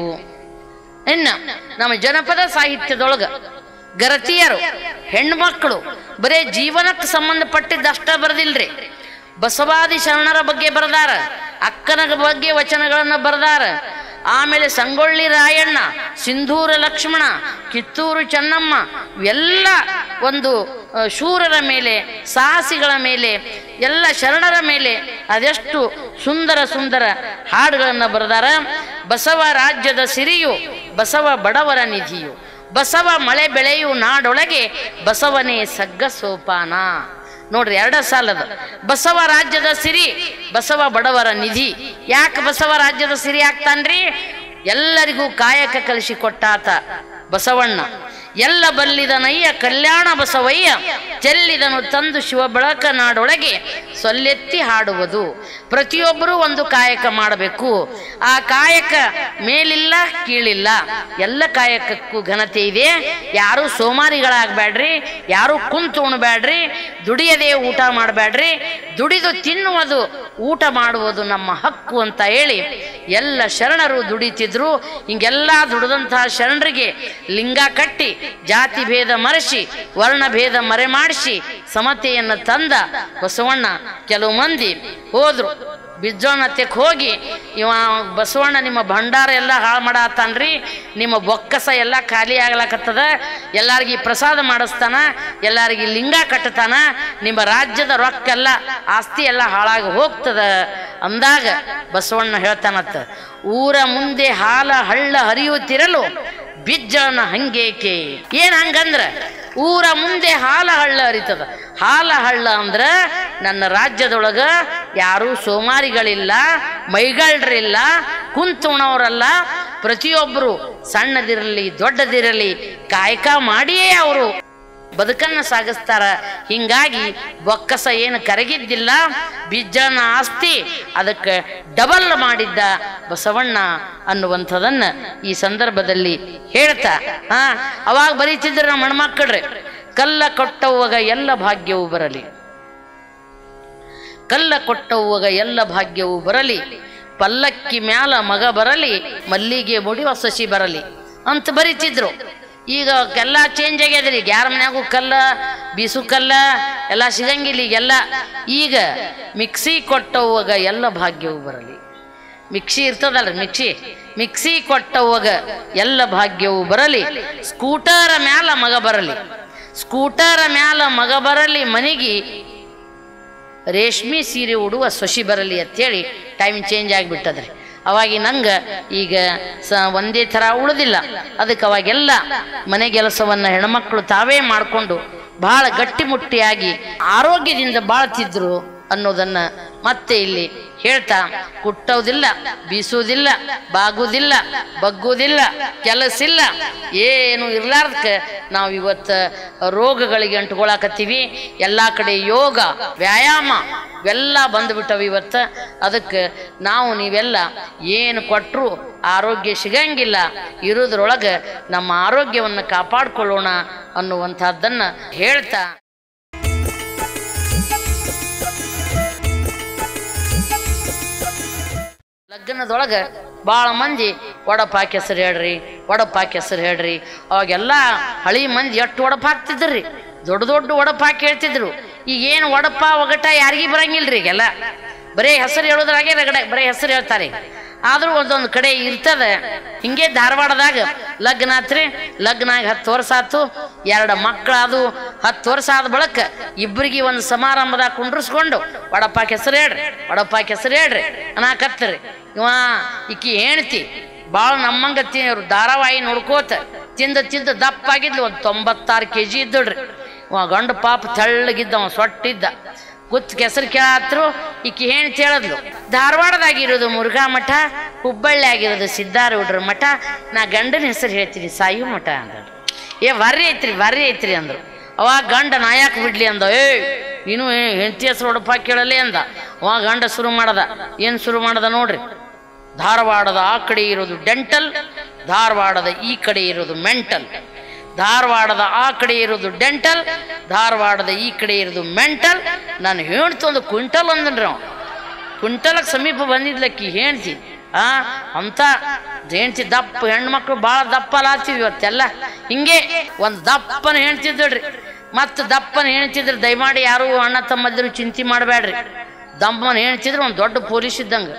ಇನ್ನು ನಮ್ಮ ಜನಪದ ಸಾಹಿತ್ಯದೊಳಗ ಗರತಿಯರು ಹೆಣ್ಮಕ್ಳು ಬರೇ ಜೀವನಕ್ಕೆ ಸಂಬಂಧಪಟ್ಟಿದ್ದಷ್ಟ ಬರೆದಿಲ್ರಿ ಬಸವಾದಿ ಶರಣರ ಬಗ್ಗೆ ಬರೆದಾರ ಅಕ್ಕನ ಬಗ್ಗೆ ವಚನಗಳನ್ನು ಬರೆದಾರ ಆಮೇಲೆ ಸಂಗೊಳ್ಳಿ ರಾಯಣ್ಣ ಸಿಂಧೂರ ಲಕ್ಷ್ಮಣ ಕಿತ್ತೂರು ಚೆನ್ನಮ್ಮ ಇವೆಲ್ಲ ಒಂದು ಆ, ಶೂರರ ಮೇಲೆ ಸಾಹಸಿಗಳ ಮೇಲೆ ಎಲ್ಲ ಶರಣರ ಮೇಲೆ ಅದೆಷ್ಟು ಸುಂದರ ಸುಂದರ ಹಾಡುಗಳನ್ನು ಬರೆದಾರ ಬಸವ ರಾಜ್ಯದ ಸಿರಿಯು ಬಸವ ಬಡವರ ನಿಧಿಯು ಬಸವ ಮಳೆ ಬೆಳೆಯು ನಾಡೊಳಗೆ ಬಸವನೇ ಸಗ್ಗ ಸೋಪಾನ ನೋಡ್ರಿ ಎರಡ ಸಾಲದ ಬಸವ ರಾಜ್ಯದ ಸಿರಿ ಬಸವ ಬಡವರ ನಿಧಿ ಯಾಕೆ ಬಸವ ರಾಜ್ಯದ ಸಿರಿ ಆಗ್ತಾನ್ರಿ ಎಲ್ಲರಿಗೂ ಕಾಯಕ ಕಲಿಸಿ ಕೊಟ್ಟಾತ ಬಸವಣ್ಣ ಎಲ್ಲ ಬಲ್ಲಿದನಯ್ಯ ಕಲ್ಯಾಣ ಬಸವಯ್ಯ ಚೆಲ್ಲಿದನು ತಂದು ಶಿವ ಬೆಳಕ ನಾಡೊಳಗೆ ಸೊಲ್ಲೆತ್ತಿ ಹಾಡುವುದು ಪ್ರತಿಯೊಬ್ಬರೂ ಒಂದು ಕಾಯಕ ಮಾಡಬೇಕು ಆ ಕಾಯಕ ಮೇಲಿಲ್ಲ ಕೀಳಿಲ್ಲ ಎಲ್ಲ ಕಾಯಕಕ್ಕೂ ಘನತೆ ಇದೆ ಯಾರು ಸೋಮಾರಿಗಳಾಗಬೇಡ್ರಿ ಯಾರು ಕುಂತು ಉಣಬೇಡ್ರಿ ದುಡಿಯದೆ ಊಟ ಮಾಡಬೇಡ್ರಿ ದುಡಿದು ತಿನ್ನುವುದು ಊಟ ಮಾಡುವುದು ನಮ್ಮ ಹಕ್ಕು ಅಂತ ಹೇಳಿ ಎಲ್ಲ ಶರಣರು ದುಡಿತಿದ್ರು ಹಿಂಗೆಲ್ಲ ದುಡಿದಂತಹ ಶರಣರಿಗೆ ಲಿಂಗ ಕಟ್ಟಿ ಜಾತಿ ಭೇದ ಮರೆಸಿ ವರ್ಣ ಭೇದ ಮರೆ ಮಾಡಿಸಿ ಸಮತೆಯನ್ನು ತಂದ ಬಸವಣ್ಣ ಕೆಲವು ಮಂದಿ ಹೋದ್ರು ಬಿಜ್ಜೋಣತ್ಯಕ್ಕೆ ಹೋಗಿ ಇವ ಬಸವಣ್ಣ ನಿಮ್ಮ ಭಂಡಾರ ಎಲ್ಲ ಹಾಳು ಮಾಡತ್ತಾನ್ರಿ ನಿಮ್ಮ ಬೊಕ್ಕಸ ಎಲ್ಲ ಖಾಲಿ ಆಗ್ಲಾಕತ್ತದ ಎಲ್ಲಾರ್ಗಿ ಪ್ರಸಾದ ಮಾಡಿಸ್ತಾನ ಎಲ್ಲಾರ್ಗಿ ಲಿಂಗ ಕಟ್ಟತಾನ ನಿಮ್ಮ ರಾಜ್ಯದ ರೊಕ್ಕೆಲ್ಲ ಆಸ್ತಿ ಎಲ್ಲ ಹಾಳಾಗಿ ಹೋಗ್ತದ ಅಂದಾಗ ಬಸವಣ್ಣ ಹೇಳ್ತಾನತ್ತ ಊರ ಮುಂದೆ ಹಾಲ ಹಳ್ಳ ಹರಿಯುತ್ತಿರಲು ಬಿಜ್ಜಳನ ಹಂಗೇಕೆ ಏನ್ ಹಂಗಂದ್ರ ಊರ ಮುಂದೆ ಹಾಲ ಹಳ್ಳ ಹರಿತದ ಹಾಲ ಹಳ್ಳ ಅಂದ್ರ ನನ್ನ ರಾಜ್ಯದೊಳಗ ಯಾರೂ ಸೋಮಾರಿಗಳಿಲ್ಲ ಮೈಗಳ್ರಿಲ್ಲ ಕುಂತುಣವರಲ್ಲ ಪ್ರತಿಯೊಬ್ಬರು ಸಣ್ಣದಿರಲಿ ದೊಡ್ಡದಿರಲಿ ಕಾಯಕ ಮಾಡಿಯೇ ಅವರು ಬದುಕನ್ನ ಸಾಗಿಸ್ತಾರ ಹಿಂಗಾಗಿ ಬೊಕ್ಕಸ ಏನು ಕರಗಿದ್ದಿಲ್ಲ ಬಿಜ್ಜನ ಆಸ್ತಿ ಅದಕ್ಕೆ ಡಬಲ್ ಮಾಡಿದ್ದ ಬಸವಣ್ಣ ಅನ್ನುವಂಥದನ್ನ ಈ ಸಂದರ್ಭದಲ್ಲಿ ಹೇಳ್ತಾ ಹಾ ಅವಾಗ ಬರೀತಿದ್ರು ನಮ್ಮ ಹೆಣ್ಮಕ್ಳ್ರಿ ಕಲ್ಲ ಕೊಟ್ಟವಾಗ ಎಲ್ಲ ಭಾಗ್ಯವು ಬರಲಿ ಕಲ್ಲ ಕೊಟ್ಟವ್ವಗ ಎಲ್ಲ ಭಾಗ್ಯವು ಬರಲಿ ಪಲ್ಲಕ್ಕಿ ಮ್ಯಾಲ ಮಗ ಬರಲಿ ಮಲ್ಲಿಗೆ ಮುಡಿವ ಸಸಿ ಬರಲಿ ಅಂತ ಬರೀತಿದ್ರು ಈಗ ಎಲ್ಲ ಚೇಂಜ್ ಆಗ್ಯದ್ರಿ ಈಗ ಯಾರ ಮನ್ಯಾಗೂ ಕಲ್ಲ ಬೀಸು ಕಲ್ಲ ಎಲ್ಲ ಸಿಗಂಗಿಲ್ಲ ಈಗೆಲ್ಲ ಈಗ ಮಿಕ್ಸಿ ಕೊಟ್ಟವ್ವಗ ಎಲ್ಲ ಭಾಗ್ಯವು ಬರಲಿ ಮಿಕ್ಸಿ ಇರ್ತದಲ್ರಿ ಮಿಕ್ಸಿ ಮಿಕ್ಸಿ ಕೊಟ್ಟವ್ವಗ ಎಲ್ಲ ಭಾಗ್ಯವು ಬರಲಿ ಸ್ಕೂಟರ ಮ್ಯಾಲ ಮಗ ಬರಲಿ ಸ್ಕೂಟರ ಮ್ಯಾಲ ಮಗ ಬರಲಿ ಮನಿಗಿ ರೇಷ್ಮೆ ಸೀರೆ ಉಡುವ ಸೊಸಿ ಬರಲಿ ಅಂತೇಳಿ ಟೈಮ್ ಚೇಂಜ್ ಆಗಿಬಿಟ್ಟದ್ರಿ ಅವಾಗಿ ನಂಗೆ ಈಗ ಸ ಒಂದೇ ಥರ ಉಳಿದಿಲ್ಲ ಅದಕ್ಕೆ ಅವಾಗೆಲ್ಲ ಮನೆ ಕೆಲಸವನ್ನು ಹೆಣ್ಮಕ್ಳು ತಾವೇ ಮಾಡಿಕೊಂಡು ಭಾಳ ಗಟ್ಟಿಮುಟ್ಟಿಯಾಗಿ ಆರೋಗ್ಯದಿಂದ ಬಾಳ್ತಿದ್ರು ಅನ್ನೋದನ್ನ ಮತ್ತೆ ಇಲ್ಲಿ ಹೇಳ್ತಾ ಕುಟ್ಟೋದಿಲ್ಲ ಬೀಸುವುದಿಲ್ಲ ಬಾಗುವುದಿಲ್ಲ ಬಗ್ಗುವುದಿಲ್ಲ ಕೆಲಸ ಇಲ್ಲ ಏನು ಇರ್ಲಾರ್ದಕ್ಕೆ ನಾವು ಇವತ್ತು ರೋಗಗಳಿಗೆ ಅಂಟ್ಕೊಳಕತ್ತೀವಿ ಎಲ್ಲ ಕಡೆ ಯೋಗ ವ್ಯಾಯಾಮ ಇವೆಲ್ಲ ಬಂದುಬಿಟ್ಟವು ಇವತ್ತು ಅದಕ್ಕೆ ನಾವು ನೀವೆಲ್ಲ ಏನು ಕೊಟ್ಟರು ಆರೋಗ್ಯ ಸಿಗಂಗಿಲ್ಲ ಇರೋದ್ರೊಳಗೆ ನಮ್ಮ ಆರೋಗ್ಯವನ್ನು ಕಾಪಾಡ್ಕೊಳ್ಳೋಣ ಅನ್ನುವಂಥದ್ದನ್ನು ಹೇಳ್ತಾ ಲಗ್ನದೊಳಗೆ ಭಾಳ ಮಂದಿ ಒಡಪಾಕ್ ಹೆಸರು ಹೇಳ್ರಿ ಒಡಪಾಕ್ ಹೆಸರು ಹೇಳ್ರಿ ಅವಾಗೆಲ್ಲ ಹಳಿ ಮಂದಿ ಎಷ್ಟು ಒಡಪ ಹಾಕ್ತಿದ್ರಿ ದೊಡ್ಡ ದೊಡ್ಡ ಒಡಪ ಹಾಕಿ ಹೇಳ್ತಿದ್ರು ಈಗ ಏನು ಒಡಪ ಒಗಟ ಯಾರಿಗೂ ಬರಂಗಿಲ್ರಿ ಈಗೆಲ್ಲ ಬರೀ ಹೆಸರು ಹೇಳೋದ್ರಾಗೆ ರಗಡೆ ಬರೀ ಹೆಸರು ಹೇಳ್ತಾರೆ ಆದ್ರೂ ಒಂದೊಂದು ಕಡೆ ಇರ್ತದೆ ಹಿಂಗೆ ಧಾರವಾಡದಾಗ ಲಗ್ನ ಆತ್ರಿ ಲಗ್ನ ಆಗಿ ಹತ್ತು ವರ್ಷ ಆತು ಎರಡು ಮಕ್ಕಳಾದು ಹತ್ತು ವರ್ಷ ಆದ ಬಳಿಕ ಇಬ್ಬರಿಗೆ ಒಂದು ಸಮಾರಂಭದಾಗ ಕುಂಡ್ರಿಸ್ಕೊಂಡು ವಡಪಾಕ್ ಹೆಸರು ಹೇಳ್ರಿ ವಡಪಾಕ್ ಹೆಸರು ಹೇಳ್ರಿ ಅನ್ನಕತ್ತರಿ ಇವ ಈಕಿ ಹೆಣ್ತಿ ಭಾಳ ನಮ್ಮಂಗ ತಿ ಧಾರಾವಾಹಿ ನೋಡ್ಕೋತ ತಿಂದ ತಿಂದ ದಪ್ಪ ಆಗಿದ್ಲು ಒಂದು ತೊಂಬತ್ತಾರು ಕೆ ಜಿ ಇದ್ದಳ್ರಿ ಇವ ಗಂಡ ಪಾಪ ತೆಳ್ಳಗಿದ್ದ ಸೊಟ್ಟಿದ್ದ ಗುತ್ ಕೆಸರು ಕೇಳಾತ್ರು ಈಕಿ ಹೆಣ್ತಿ ಹೇಳಿದ್ಲು ಧಾರವಾಡದಾಗಿರೋದು ಮುರುಘಾ ಮಠ ಹುಬ್ಬಳ್ಳಿ ಆಗಿರೋದು ಸಿದ್ದಾರೂಢರ ಮಠ ನಾ ಗಂಡನ ಹೆಸರು ಹೇಳ್ತೀನಿ ಸಾಯು ಮಠ ಅಂದ್ರು ಏ ವರ್ರಿ ಐತ್ರಿ ವರ್ರಿ ಐತ್ರಿ ಅಂದ್ರು ಅವಾಗ ಗಂಡ ನಾಯಕ ಬಿಡ್ಲಿ ಅಂದ ಏ ನೀನು ಹೆಂಡತಿ ಹೆಸರು ಹೊಡಪ ಕೇಳಲೇ ಅಂದ ಅವಾಗ ಗಂಡ ಶುರು ಮಾಡದ ಏನು ಶುರು ಮಾಡದ ನೋಡ್ರಿ ಧಾರವಾಡದ ಆ ಕಡೆ ಇರೋದು ಡೆಂಟಲ್ ಧಾರವಾಡದ ಈ ಕಡೆ ಇರೋದು ಮೆಂಟಲ್ ಧಾರವಾಡದ ಆ ಕಡೆ ಇರೋದು ಡೆಂಟಲ್ ಧಾರವಾಡದ ಈ ಕಡೆ ಇರೋದು ಮೆಂಟಲ್ ನಾನು ಹೇಳ್ತು ಒಂದು ಕ್ವಿಂಟಲ್ ಅಂದನ್ರಿ ಅವ ಕ್ವಿಂಟಲಕ್ಕೆ ಸಮೀಪ ಬಂದಿದ್ಲಕ್ಕಿ ಹೆಣ್ತಿ ಆ ಅಂತ ಹೆಣ್ತಿ ದಪ್ಪ ಹೆಣ್ಮಕ್ಳು ಭಾಳ ದಪ್ಪ ಲಾಗ್ತಿದ್ವಿ ಇವತ್ತೆಲ್ಲ ಹಿಂಗೆ ಒಂದು ದಪ್ಪನ ಹೆಣ್ತಿದ್ದಳ್ರಿ ಮತ್ತು ದಪ್ಪನ ಹೆಣ್ತಿದ್ರು ದಯಮಾಡಿ ಯಾರು ಅಣ್ಣ ತಮ್ಮದಿರು ಚಿಂತೆ ಮಾಡಬೇಡ್ರಿ ದಮ್ಮನ ಹೆಣ್ತಿದ್ರು ಒಂದು ದೊಡ್ಡ ಪೊಲೀಸ್ ಇದ್ದಂಗೆ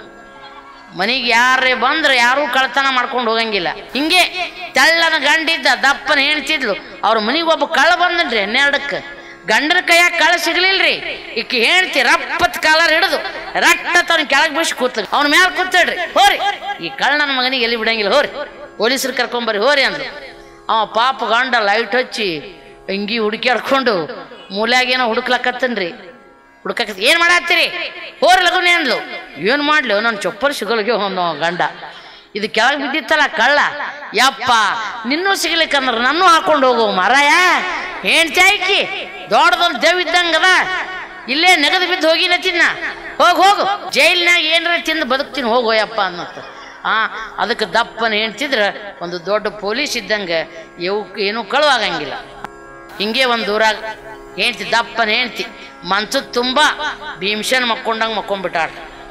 ಮನೆಗೆ ಯಾರೇ ಬಂದ್ರೆ ಯಾರೂ ಕಳ್ತನ ಮಾಡ್ಕೊಂಡು ಹೋಗಂಗಿಲ್ಲ ಹಿಂಗೆ ತೆಳ್ಳನ ಗಂಡಿದ್ದ ದಪ್ಪನ ಹೇಳ್ತಿದ್ಲು ಅವ್ರ ಮನೆಗೆ ಒಬ್ಬ ಕಳ್ಳ ಬಂದನ್ರಿ ಹನ್ನೆರಡಕ್ಕೆ ಗಂಡನ ಕೈಯಾಗ ಕಳ್ಳ ಸಿಗ್ಲಿಲ್ರಿ ಈಕಿ ಹೇಳ್ತಿ ರಪ್ಪತ್ ಕಾಲರ್ ಹಿಡಿದು ರಟ್ಟ ತನ್ನ ಕೆಳಗೆ ಬಿಸಿ ಕೂತ ಅವ್ನ ಮ್ಯಾಲ ಕೂತಡ್ರಿ ಹೋರಿ ಈ ಕಳ್ಳನ ಮಗನಿಗೆ ಎಲ್ಲಿ ಬಿಡಂಗಿಲ್ಲ ಹೋರಿ ಪೊಲೀಸರು ಕರ್ಕೊಂಬರ್ರಿ ಹೋರಿ ಅಂದ್ರು ಅವ ಪಾಪ ಗಂಡ ಲೈಟ್ ಹಚ್ಚಿ ಹಿಂಗಿ ಹುಡುಕ್ಯಾಡ್ಕೊಂಡು ಮೂಲ್ಯಾಗೇನೋ ಹುಡುಕ್ಲಕತ್ತನ್ರಿ ಹುಡುಕಕ್ಕೆ ಏನು ಮಾಡತ್ತೀರಿ ಹೋರಿ ಲಗುನೆ ಅಂದ್ಲು ಏನು ಮಾಡ್ಲಿ ನನ್ನ ಚೊಪ್ಪಲ್ ಸಿಗಲ್ಗೆ ಅವನು ಗಂಡ ಇದು ಕೆಳಗೆ ಬಿದ್ದಿತ್ತಲ್ಲ ಕಳ್ಳ ಯಪ್ಪ ನಿನ್ನೂ ಸಿಗ್ಲಿಕ್ಕಂದ್ರೆ ನನ್ನೂ ಹಾಕೊಂಡು ಹೋಗು ಮಾರಾಯ ಹೆಣ್ತಿ ಆಯ್ಕಿ ದೊಡ್ಡದೊಂದು ದೇವ್ ಇದ್ದಂಗದ ಇಲ್ಲೇ ನೆಗದು ಬಿದ್ದು ಹೋಗಿನ ತಿನ್ನ ಹೋಗಿ ಹೋಗು ಜೈಲ್ನಾಗ ಏನಾರ ತಿಂದು ಬದುಕ್ತೀನಿ ಹೋಗೋಯಪ್ಪ ಅನ್ನತ್ತ ಆ ಅದಕ್ಕೆ ದಪ್ಪನ ಹೇಳ್ತಿದ್ರೆ ಒಂದು ದೊಡ್ಡ ಪೊಲೀಸ್ ಇದ್ದಂಗೆ ಇವು ಏನೂ ಕಳುವಾಗಂಗಿಲ್ಲ ಹಿಂಗೆ ಒಂದು ಊರಾಗ ಹೆಂಡ್ತಿ ದಪ್ಪನ ಹೆಂಡ್ತಿ ಮನ್ಸದ್ ತುಂಬ ಭೀಮ್ಸನ್ ಮಕ್ಕೊಂಡಂಗೆ ಮಕ್ಕೊಂಡ್ಬಿಟ್ಟಾಳ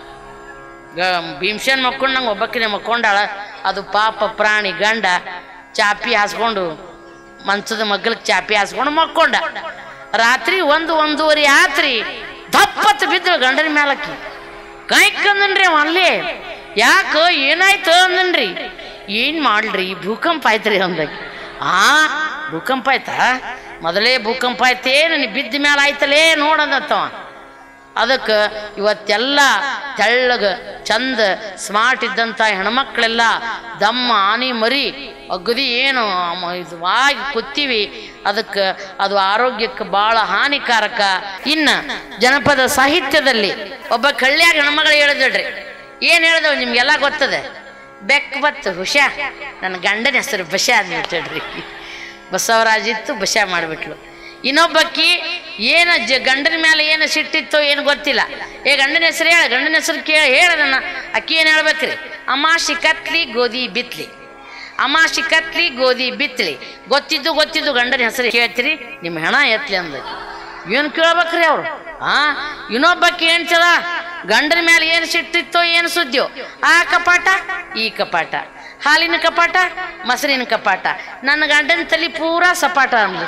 ಭೀಮ್ಸನ್ ಮಕ್ಕೊಂಡಂಗೆ ಒಬ್ಬಕ್ಕಿನೇ ಮಕ್ಕೊಂಡಾಳ ಅದು ಪಾಪ ಪ್ರಾಣಿ ಗಂಡ ಚಾಪಿ ಹಾಸ್ಕೊಂಡು ಮಂಚದ ಮಗ್ಗಲಿಗೆ ಚಾಪಿ ಹಾಸ್ಕೊಂಡು ಮಕ್ಕೊಂಡ ರಾತ್ರಿ ಒಂದು ಒಂದೂವರೆ ಆತ್ರಿ ದಪ್ಪತ್ತು ಬಿದ್ದು ಗಂಡನ ಮ್ಯಾಲಕ್ಕಿ ಕಾಯ್ಕಂದನ್ರಿ ಅವ ಅಲ್ಲೇ ಯಾಕ ಏನಾಯ್ತು ಅಂದನ್ರಿ ಏನ್ ಮಾಡ್ರಿ ಭೂಕಂಪ ಆಯ್ತ್ರಿ ಅಂದಾಗ ಆ ಭೂಕಂಪ ಆಯ್ತಾ ಮೊದಲೇ ಭೂಕಂಪ ಆಯ್ತೇನು ನೀ ಬಿದ್ದ ಮ್ಯಾಲ ಆಯ್ತಲೇ ನೋಡಂದತ್ತವ ಅದಕ್ಕೆ ಇವತ್ತೆಲ್ಲ ತೆಳ್ಳಗ ಚಂದ ಸ್ಮಾರ್ಟ್ ಇದ್ದಂಥ ಹೆಣ್ಮಕ್ಳೆಲ್ಲ ದಮ್ಮ ಆನಿ ಮರಿ ಅಗದಿ ಏನು ಮ- ಇದು ಆಗಿ ಕೂತೀವಿ ಅದಕ್ಕೆ ಅದು ಆರೋಗ್ಯಕ್ಕೆ ಭಾಳ ಹಾನಿಕಾರಕ ಇನ್ನು ಜನಪದ ಸಾಹಿತ್ಯದಲ್ಲಿ ಒಬ್ಬ ಕಳ್ಳ್ಯಾಗ ಹೆಣ್ಮಗಳು ಹೇಳಿದ್ರಿ ಏನು ಹೇಳಿದಳು ನಿಮ್ಗೆಲ್ಲ ಗೊತ್ತದೆ ಬೆಕ್ ಬತ್ತು ಹುಷ ನನ್ನ ಗಂಡನ ಹೆಸರು ಬಶ ಅಂದ್ಬಿಟ್ರಿ ಬಸವರಾಜ್ ಇತ್ತು ಬಶ ಮಾಡಿಬಿಟ್ಲು ಇನ್ನೊಬ್ಬಕ್ಕಿ ಏನು ಜ ಗಂಡನ ಮೇಲೆ ಏನು ಸಿಟ್ಟಿತ್ತೋ ಏನು ಗೊತ್ತಿಲ್ಲ ಏ ಗಂಡನ ಹೆಸರು ಹೇಳ ಗಂಡನ ಹೆಸರು ಕೇಳಿ ಹೇಳದನ್ನ ಅಕ್ಕಿ ಏನು ಹೇಳ್ಬೇಕ್ರಿ ಅಮಾಶಿ ಕತ್ಲಿ ಗೋಧಿ ಬಿತ್ಲಿ ಅಮಾಶಿ ಕತ್ಲಿ ಗೋಧಿ ಬಿತ್ತಲಿ ಗೊತ್ತಿದ್ದು ಗೊತ್ತಿದ್ದು ಗಂಡನ ಹೆಸರು ಕೇಳ್ತೀರಿ ನಿಮ್ಮ ಹೆಣ ಎತ್ಲಿ ಅಂದ ಏನು ಕೇಳ್ಬೇಕ್ರಿ ಅವ್ರು ಆ ಇನ್ನೊಬ್ಬಕ್ಕೆ ಏನು ಚಲ ಗಂಡನ ಮೇಲೆ ಏನು ಸಿಟ್ಟಿತ್ತೋ ಏನು ಸುದ್ದಿಯೋ ಆ ಕಪಾಟ ಈ ಕಪಾಟ ಹಾಲಿನ ಕಪಾಟ ಮೊಸರಿನ ಕಪಾಟ ನನ್ನ ಗಂಡನ ತಲೆ ಪೂರಾ ಸಪಾಟ ಅಂದ್ಲು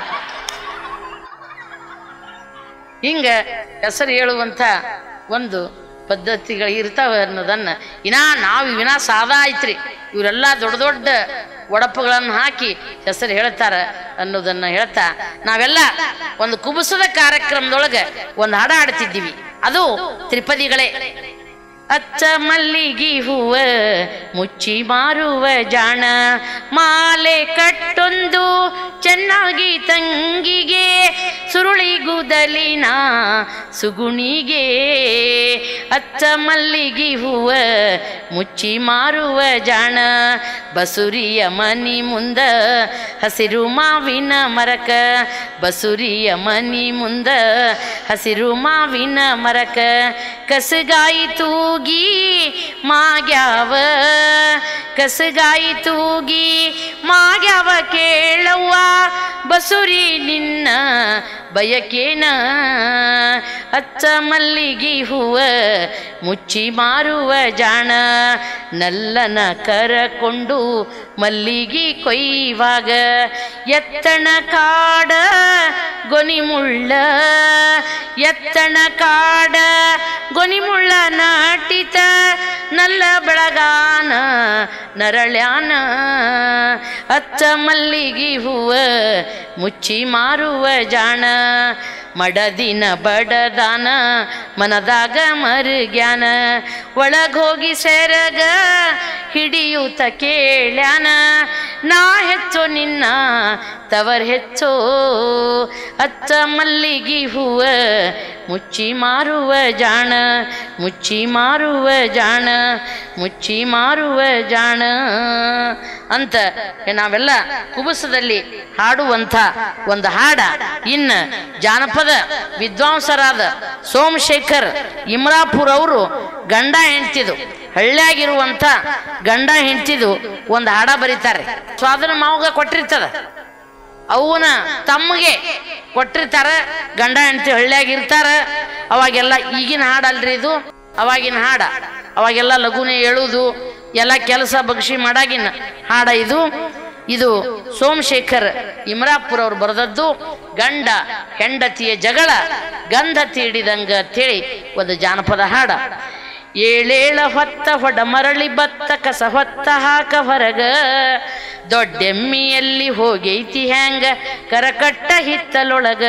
ಹಿಂಗೆ ಹೆಸರು ಹೇಳುವಂಥ ಒಂದು ಪದ್ಧತಿಗಳು ಇರ್ತಾವೆ ಅನ್ನೋದನ್ನು ಇನ್ನ ನಾವು ವಿನ ಸಾದಾ ಐತ್ರಿ ಇವರೆಲ್ಲ ದೊಡ್ಡ ದೊಡ್ಡ ಒಡಪುಗಳನ್ನು ಹಾಕಿ ಹೆಸರು ಹೇಳ್ತಾರೆ ಅನ್ನೋದನ್ನು ಹೇಳ್ತಾ ನಾವೆಲ್ಲ ಒಂದು ಕುಬುಸದ ಕಾರ್ಯಕ್ರಮದೊಳಗೆ ಒಂದು ಹಾಡ ಹಾಡ್ತಿದ್ದೀವಿ ಅದು ತ್ರಿಪದಿಗಳೇ ಅಚ್ಚ ಮಲ್ಲಿಗೆ ಹೂವ ಮುಚ್ಚಿ ಮಾರುವ ಜಾಣ ಮಾಲೆ ಕಟ್ಟೊಂದು ಚೆನ್ನಾಗಿ ತಂಗಿಗೆ ಸುರುಳಿಗುದಲಿನ ಸುಗುಣಿಗೆ ಅಚ್ಚ ಮಲ್ಲಿಗೆ ಹೂವ ಮುಚ್ಚಿ ಮಾರುವ ಜಾಣ ಬಸುರಿಯ ಮನಿ ಮುಂದ ಹಸಿರು ಮಾವಿನ ಮರಕ ಬಸುರಿಯ ಮನಿ ಮುಂದ ಹಸಿರು ಮಾವಿನ ಮರಕ ಕಸಗಾಯಿ ತೂಗಿ ಮಾಗ್ಯಾವ ಕಸಗಾಯಿ ತೂಗಿ ಮಾಗ್ಯಾವ ಕೇಳವ್ವ ಬಸುರಿ ನಿನ್ನ ಬಯಕೇನ ಅಚ್ಚ ಮಲ್ಲಿಗೆ ಹೂವ ಮುಚ್ಚಿ ಮಾರುವ ಜಾಣ ನಲ್ಲನ ಕರಕೊಂಡು ಮಲ್ಲಿಗೆ ಕೊಯ್ಯುವಾಗ ಎತ್ತಣ ಕಾಡ ಗೊನಿಮುಳ್ಳ ಎತ್ತಣ ಕಾಡ ಗೊನಿಮುಳ್ಳ ನಾಟಿತ ನಲ್ಲ ಬೆಳಗಾನ ನರಳ್ಯಾನ ಅಚ್ಚ ಮಲ್ಲಿಗೆ ಹೂವ ಮುಚ್ಚಿ ಮಾರುವ ಜಾಣ ಮಡದಿನ ಬಡದಾನ ಮನದಾಗ ಮರುಗ್ಯಾನ ಒಳಗೋಗಿ ಸೆರಗ ಹಿಡಿಯೂತ ಕೇಳ್ಯಾನ ನಾ ಹೆಚ್ಚೋ ನಿನ್ನ ತವರ್ ಹೆಚ್ಚೋ ಅಚ್ಚ ಮಲ್ಲಿಗೆ ಹೂವ ಮುಚ್ಚಿ ಮಾರುವ ಜಾಣ ಮುಚ್ಚಿ ಮಾರುವ ಜಾಣ ಮುಚ್ಚಿ ಮಾರುವ ಜಾಣ ಅಂತ ನಾವೆಲ್ಲ ಕುಬುಸದಲ್ಲಿ ಹಾಡುವಂಥ ಒಂದು ಹಾಡ ಇನ್ನು ಜಾನಪದ ವಿದ್ವಾಂಸರಾದ ಸೋಮಶೇಖರ್ ಇಮ್ರಾಪುರ್ ಅವರು ಗಂಡ ಹೆಂಡ್ತಿದು ಹಳ್ಳಿಯಾಗಿರುವಂಥ ಗಂಡ ಹೆಂಡ್ತಿದು ಒಂದು ಹಾಡ ಬರೀತಾರೆ ಸ್ವಾದನ ಮಾವಗ ಕೊಟ್ಟಿರ್ತದ ಅವನ ತಮ್ಮಗೆ ಕೊಟ್ಟಿರ್ತಾರ ಗಂಡ ಹೆಂಡತಿ ಹಳ್ಳಿಯಾಗಿರ್ತಾರ ಅವಾಗೆಲ್ಲ ಈಗಿನ ಹಾಡಲ್ರಿ ಇದು ಅವಾಗಿನ ಹಾಡ ಅವಾಗೆಲ್ಲ ಲಘುನೆ ಹೇಳುವುದು ಎಲ್ಲ ಕೆಲಸ ಬಗ್ಸಿ ಮಾಡಾಗಿನ ಹಾಡ ಇದು ಇದು ಸೋಮಶೇಖರ್ ಇಮ್ರಾಪುರ್ ಅವ್ರು ಬರೆದದ್ದು ಗಂಡ ಹೆಂಡತಿಯ ಜಗಳ ಗಂಧ ತೀಡಿದಂಗ ಅಂತೇಳಿ ಒಂದು ಜಾನಪದ ಹಾಡ ಏಳೇಳ ಹೊತ್ತ ಹೊಡ ಮರಳಿ ಬತ್ತ ಕಸ ಹೊತ್ತ ಹಾಕ ಹೊರಗ ದೊಡ್ಡೆಮ್ಮಿಯಲ್ಲಿ ಹೋಗೈತಿ ಹ್ಯಾಂಗ ಕರಕಟ್ಟ ಹಿತ್ತಲೊಳಗ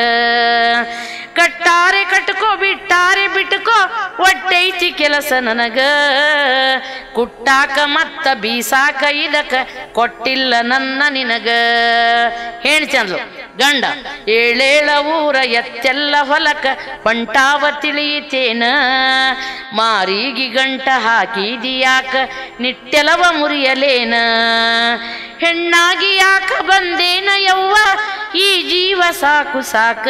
ಕಟ್ಟಾರೆ ಕಟ್ಕೋ ಬಿಟ್ಟಾರೆ ಬಿಟ್ಕೋ ಒಟ್ಟೈತಿ ಕೆಲಸ ನನಗ ಕುಟ್ಟಾಕ ಮತ್ತ ಬೀಸಾಕ ಇದಕ ಕೊಟ್ಟಿಲ್ಲ ನನ್ನ ನಿನಗ ಹೇಳ್ಚಂದ್ಲು ಗಂಡ ಏಳೇಳ ಊರ ಎತ್ತೆಲ್ಲ ಹೊಲಕ ಪಂಟಾವ ತಿಳಿಯಿತೇನ ಮಾರಿಗೆ ಗಂಟ ಹಾಕಿದಿಯಾಕ ನಿಟ್ಟೆಲವ ಮುರಿಯಲೇನ ಹೆಣ್ಣಾಗಿ ಯಾಕ ಬಂದೇನ ಯವ್ವ ಈ ಜೀವ ಸಾಕು ಸಾಕ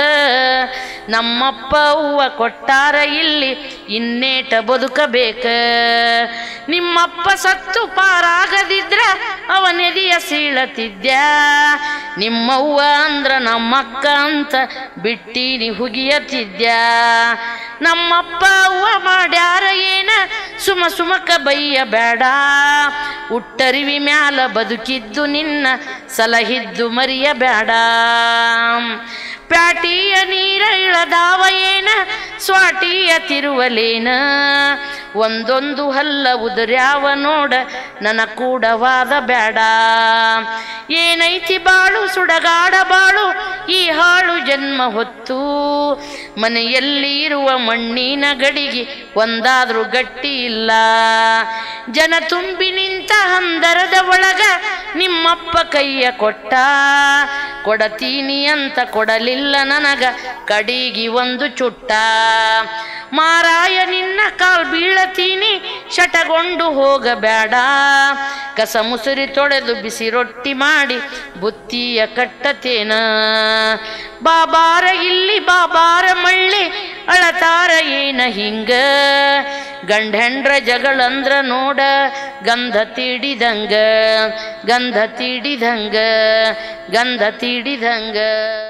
ನಮ್ಮಪ್ಪ ಹೂವ ಕೊಟ್ಟಾರ ಇಲ್ಲಿ ಇನ್ನೇಟ ಬದುಕಬೇಕ ನಿಮ್ಮಪ್ಪ ಸತ್ತು ಪಾರಾಗದಿದ್ರ ಅವನೆದಿಯ ಸೀಳತಿದ್ಯ ನಿಮ್ಮವ್ವ ಅಂದ್ರ ನಮ್ಮಕ್ಕ ಅಂತ ಬಿಟ್ಟಿನಿ ಹುಗಿಯತಿದ್ಯ ನಮ್ಮಪ್ಪ ಅವ್ವ ಮಾಡ್ಯಾರ ಏನ ಸುಮ ಸುಮಕ ಬೈಯ ಬೇಡ ಉಟ್ಟರಿವಿ ಮ್ಯಾಲ ಬದುಕಿದ್ದು ನಿನ್ನ ಸಲಹಿದ್ದು ಮರಿಯ ಬೇಡ ಪ್ಯಾಟಿಯ ನೀರ ಇಳದಾವ ಏನ ಸ್ವಾಟಿಯ ಬಾಯಿಯ ತಿರುವಲೇನ ಒಂದೊಂದು ಹಲ್ಲ ಉದುರ್ಯಾವ ನೋಡ ನನ್ನ ಕೂಡವಾದ ಬೇಡ ಏನೈತಿ ಬಾಳು ಸುಡಗಾಡ ಬಾಳು ಈ ಹಾಳು ಜನ್ಮ ಹೊತ್ತು ಮನೆಯಲ್ಲಿ ಇರುವ ಮಣ್ಣಿನ ಗಡಿಗೆ ಒಂದಾದ್ರೂ ಗಟ್ಟಿ ಇಲ್ಲ ಜನ ತುಂಬಿ ನಿಂತ ಹಂದರದ ಒಳಗ ನಿಮ್ಮಪ್ಪ ಕೈಯ ಕೊಟ್ಟ ಕೊಡತೀನಿ ಅಂತ ಕೊಡಲಿಲ್ಲ ನನಗ ಕಡಿಗಿ ಒಂದು ಚುಟ್ಟ ಮಾರಾಯ ನಿನ್ನ ಕಾಲ್ ಬೀಳತೀನಿ ಶಟಗೊಂಡು ಹೋಗಬೇಡ ಕಸ ಮುಸುರಿ ತೊಳೆದು ಬಿಸಿ ರೊಟ್ಟಿ ಮಾಡಿ ಬುತ್ತಿಯ ಕಟ್ಟತೇನ ಬಾಬಾರ ಇಲ್ಲಿ ಬಾಬಾರ ಮಳ್ಳಿ ಅಳತಾರ ಏನ ಹಿಂಗ ಗಂಡೆಂಡ್ರ ಜಗಳಂದ್ರ ನೋಡ ಗಂಧ ತೀಡಿದಂಗ ಗಂಧ ತೀಡಿದಂಗ ಗಂಧ ತೀಡಿದಂಗ